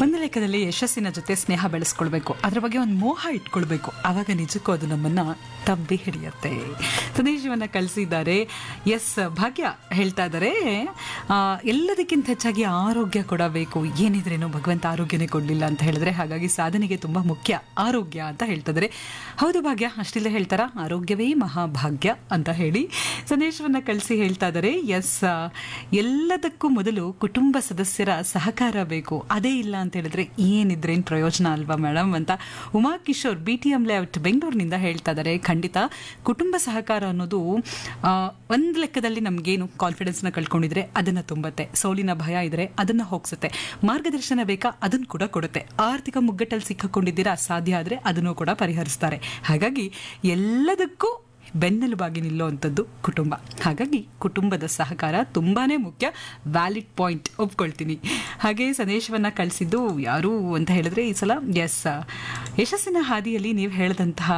ಒಂದು ಲೆಕ್ಕದಲ್ಲಿ ಯಶಸ್ಸಿನ ಜೊತೆ ಸ್ನೇಹ ಬೆಳೆಸ್ಕೊಳ್ಬೇಕು ಅದ್ರ ಬಗ್ಗೆ ಒಂದು ಮೋಹ ಇಟ್ಕೊಳ್ಬೇಕು ಆವಾಗ ನಿಜಕ್ಕೂ ಅದು ನಮ್ಮನ್ನ ತಬ್ಬಿ ಹಿಡಿಯುತ್ತೆ ಸಂದೇಶವನ್ನ ಕಳಿಸಿದ್ದಾರೆ ಎಸ್ ಭಾಗ್ಯ ಹೇಳ್ತಾ ಇದ್ದಾರೆ ಆ, ಎಲ್ಲದಕ್ಕಿಂತ ಹೆಚ್ಚಾಗಿ ಆರೋಗ್ಯ ಕೂಡ ಬೇಕು ಏನಿದ್ರೇನು ಭಗವಂತ ಆರೋಗ್ಯನೇ ಕೊಡಲಿಲ್ಲ ಅಂತ ಹೇಳಿದ್ರೆ ಹಾಗಾಗಿ ಸಾಧನೆಗೆ ತುಂಬಾ ಮುಖ್ಯ ಆರೋಗ್ಯ ಅಂತ ಹೇಳ್ತಾ ಇದ್ದಾರೆ ಹೌದು ಭಾಗ್ಯ ಅಷ್ಟಿಲ್ಲ ಹೇಳ್ತಾರ ಆರೋಗ್ಯವೇ ಮಹಾಭಾಗ್ಯ ಅಂತ ಹೇಳಿ ಸಂದೇಶವನ್ನ ಕಳಿಸಿ ಹೇಳ್ತಾ ಇದ್ದಾರೆ ಎಸ್ ಎಲ್ಲದಕ್ಕೂ ಮೊದಲು ಕುಟುಂಬ ಸದಸ್ಯರ ಸಹಕಾರ ಬೇಕು ಅದೇ ಇಲ್ಲ ಅಂತ ಹೇಳಿದ್ರೆ ಏನಿದ್ರೇನು ಪ್ರಯೋಜನ ಅಲ್ವಾ ಮೇಡಮ್ ಅಂತ Uma Kishore B T M layout ಬೆಂಗಳೂರಿನಿಂದ ಹೇಳ್ತಾ ಇದ್ದಾರೆ ಖಂಡಿತ ಕುಟುಂಬ ಸಹಕಾರ ಅನ್ನೋದು ಆ, ಒಂದ್ ಲೆಕ್ಕದಲ್ಲಿ ನಮ್ಗೇನು ಕಾನ್ಫಿಡೆನ್ಸ್ನ ಕಳ್ಕೊಂಡಿದ್ರೆ ಅದನ್ನ ತುಂಬತ್ತೆ ಸೋಲಿನ ಭಯ ಇದ್ರೆ ಅದನ್ನ ಹೋಗ್ಸುತ್ತೆ ಮಾರ್ಗದರ್ಶನ ಬೇಕಾ ಅದನ್ನ ಕೂಡ ಕೊಡುತ್ತೆ ಆರ್ಥಿಕ ಮುಗ್ಗಟ್ಟಲ್ಲಿ ಸಿಕ್ಕಾಕೊಂಡಿದ್ದೀರಾ ಸಾಧ್ಯ ಆದ್ರೆ ಅದನ್ನು ಕೂಡ ಪರಿಹರಿಸ್ತಾರೆ ಹಾಗಾಗಿ ಎಲ್ಲದಕ್ಕೂ ಬೆನ್ನೆಲುಬಾಗಿ ನಿಲ್ಲುವಂಥದ್ದು ಕುಟುಂಬ ಹಾಗಾಗಿ ಕುಟುಂಬದ ಸಹಕಾರ ತುಂಬಾನೇ ಮುಖ್ಯ ವ್ಯಾಲಿಡ್ ಪಾಯಿಂಟ್ ಒಪ್ಕೊಳ್ತೀನಿ ಹಾಗೆ ಸಂದೇಶವನ್ನ ಕಳಿಸಿದ್ದು ಯಾರು ಅಂತ ಹೇಳಿದ್ರೆ ಈ ಸಲ ಎಸ್ ಯಶಸ್ಸಿನ ಹಾದಿಯಲ್ಲಿ ನೀವು ಹೇಳಿದಂತಹ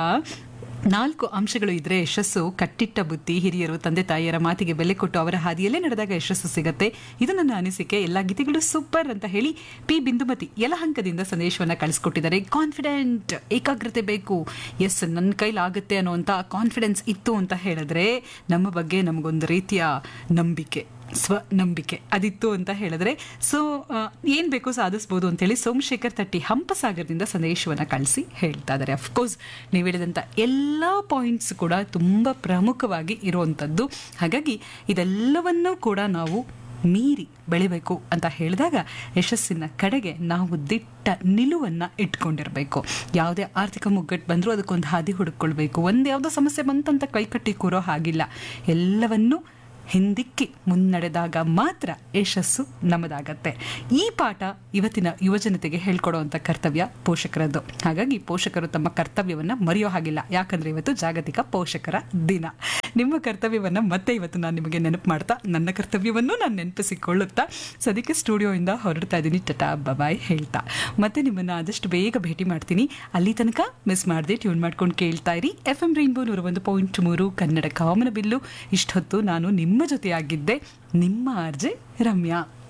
ನಾಲ್ಕು ಅಂಶಗಳು ಇದ್ರೆ ಯಶಸ್ಸು ಕಟ್ಟಿಟ್ಟ ಬುದ್ಧಿ ಹಿರಿಯರು ತಂದೆ ತಾಯಿಯರ ಮಾತಿಗೆ ಬೆಲೆ ಕೊಟ್ಟು ಅವರ ಹಾದಿಯಲ್ಲೇ ನಡೆದಾಗ ಯಶಸ್ಸು ಸಿಗತ್ತೆ ಇದು ನನ್ನ ಅನಿಸಿಕೆ ಎಲ್ಲ ಗೀತೆಗಳು ಸೂಪರ್ ಅಂತ ಹೇಳಿ ಪಿ ಬಿಂದುಮತಿ ಯಲಹಂಕದಿಂದ ಸಂದೇಶವನ್ನ ಕಳಿಸ್ಕೊಟ್ಟಿದ್ದಾರೆ ಕಾನ್ಫಿಡೆಂಟ್ ಏಕಾಗ್ರತೆ ಬೇಕು ಎಸ್ ನನ್ನ ಕೈಲಾಗುತ್ತೆ ಅನ್ನುವಂಥ ಕಾನ್ಫಿಡೆನ್ಸ್ ಇತ್ತು ಅಂತ ಹೇಳಿದ್ರೆ ನಮ್ಮ ಬಗ್ಗೆ ನಮಗೊಂದು ರೀತಿಯ ನಂಬಿಕೆ ಸ್ವನಂಬಿಕೆ ಅದಿತ್ತು ಅಂತ ಹೇಳಿದ್ರೆ ಸೊ ಏನು ಬೇಕೋ ಸಾಧಿಸ್ಬೋದು ಅಂತೇಳಿ ಸೋಮಶೇಖರ್ ತಟ್ಟಿ ಹಂಪಸಾಗರದಿಂದ ಸಂದೇಶವನ್ನು ಕಳಿಸಿ ಹೇಳ್ತಾ ಇದ್ದಾರೆ ಅಫ್ಕೋರ್ಸ್ ನೀವು ಹೇಳಿದಂಥ ಎಲ್ಲ ಪಾಯಿಂಟ್ಸ್ ಕೂಡ ತುಂಬ ಪ್ರಮುಖವಾಗಿ ಇರುವಂಥದ್ದು ಹಾಗಾಗಿ ಇದೆಲ್ಲವನ್ನೂ ಕೂಡ ನಾವು ಮೀರಿ ಬೆಳಿಬೇಕು ಅಂತ ಹೇಳಿದಾಗ ಯಶಸ್ಸಿನ ಕಡೆಗೆ ನಾವು ದಿಟ್ಟ ನಿಲುವನ್ನು ಇಟ್ಕೊಂಡಿರಬೇಕು ಯಾವುದೇ ಆರ್ಥಿಕ ಮುಗ್ಗಟ್ಟು ಬಂದರೂ ಅದಕ್ಕೊಂದು ಹಾದಿ ಹುಡುಕೊಳ್ಬೇಕು ಒಂದು ಯಾವುದೋ ಸಮಸ್ಯೆ ಬಂತಂತ ಕೈಕಟ್ಟಿ ಕೂರೋ ಹಾಗಿಲ್ಲ ಎಲ್ಲವನ್ನೂ ಹಿಂದಿಕ್ಕಿ ಮುನ್ನಡೆದಾಗ ಮಾತ್ರ ಯಶಸ್ಸು ನಮ್ಮದಾಗತ್ತೆ ಈ ಪಾಠ ಇವತ್ತಿನ ಯುವಜನತೆಗೆ ಹೇಳ್ಕೊಡುವಂಥ ಕರ್ತವ್ಯ ಪೋಷಕರದ್ದು ಹಾಗಾಗಿ ಪೋಷಕರು ತಮ್ಮ ಕರ್ತವ್ಯವನ್ನು ಮರೆಯೋ ಹಾಗಿಲ್ಲ ಯಾಕಂದ್ರೆ ಇವತ್ತು ಜಾಗತಿಕ ಪೋಷಕರ ದಿನ ನಿಮ್ಮ ಕರ್ತವ್ಯವನ್ನು ಮತ್ತೆ ಇವತ್ತು ನಾನು ನಿಮಗೆ ನೆನಪು ಮಾಡ್ತಾ ನನ್ನ ಕರ್ತವ್ಯವನ್ನು ನಾನು ನೆನಪಿಸಿಕೊಳ್ಳುತ್ತಾ ಸದ್ಯಕ್ಕೆ ಸ್ಟುಡಿಯೋಯಿಂದ ಹೊರಡ್ತಾ ಇದ್ದೀನಿ ಟಟಾ ಬಬಾಯ್ ಹೇಳ್ತಾ ಮತ್ತೆ ನಿಮ್ಮನ್ನು ಆದಷ್ಟು ಬೇಗ ಭೇಟಿ ಮಾಡ್ತೀನಿ ಅಲ್ಲಿ ತನಕ ಮಿಸ್ ಮಾಡದೆ ಟ್ಯೂನ್ ಮಾಡ್ಕೊಂಡು ಕೇಳ್ತಾ ಇರಿ ಎಫ್ ಎಂ ರೈನ್ಬೋ ನೂರ ಒಂದು ಪಾಯಿಂಟ್ ಮೂರು ಕನ್ನಡ ಕಾಮನ ಬಿಲ್ಲು ಇಷ್ಟೊತ್ತು ನಾನು ನಿಮ್ಮ ಜೊತೆಯಾಗಿದ್ದೆ ನಿಮ್ಮ ಆರ್ಜೆ ರಮ್ಯಾ